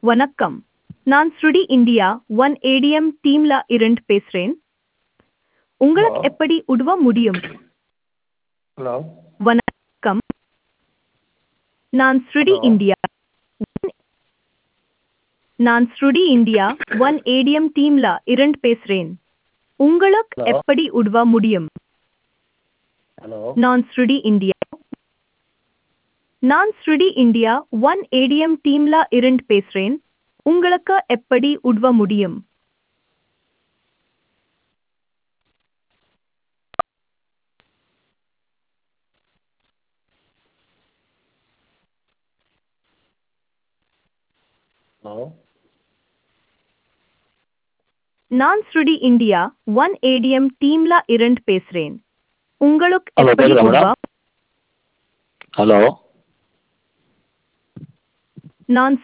வணக்கம் நான் ஸ்ருடி இந்தியா ஒன் ஏடிஎம் டீம்ல இருந்து பேசுறேன் உங்களுக்கு Hello. எப்படி உதவ முடியும் ஹலோ வணக்கம் நான் ஸ்ருடி Hello. இந்தியா நான் ஸ்ருடி இந்தியா ஒன் ஏடிஎம் டீம்ல இருந்து பேசுறேன் உங்களுக்கு Hello. எப்படி உதவ முடியும் ஹலோ நான் ஸ்ருடி இந்தியா நான் ஸ்ருடி இந்தியா ஒன் ஏடிஎம் டீம்ல இருந்து பேசுறேன் உங்களுக்கு எப்படி உதவ முடியும் ஹலோ நான் ஸ்ருடி இந்தியா ஒன் ஏடிஎம் டீம்ல இருந்து பேசுறேன் உங்களுக்கு Hello, எப்படி கேக்குதா உதவ madam? ஹலோ நான்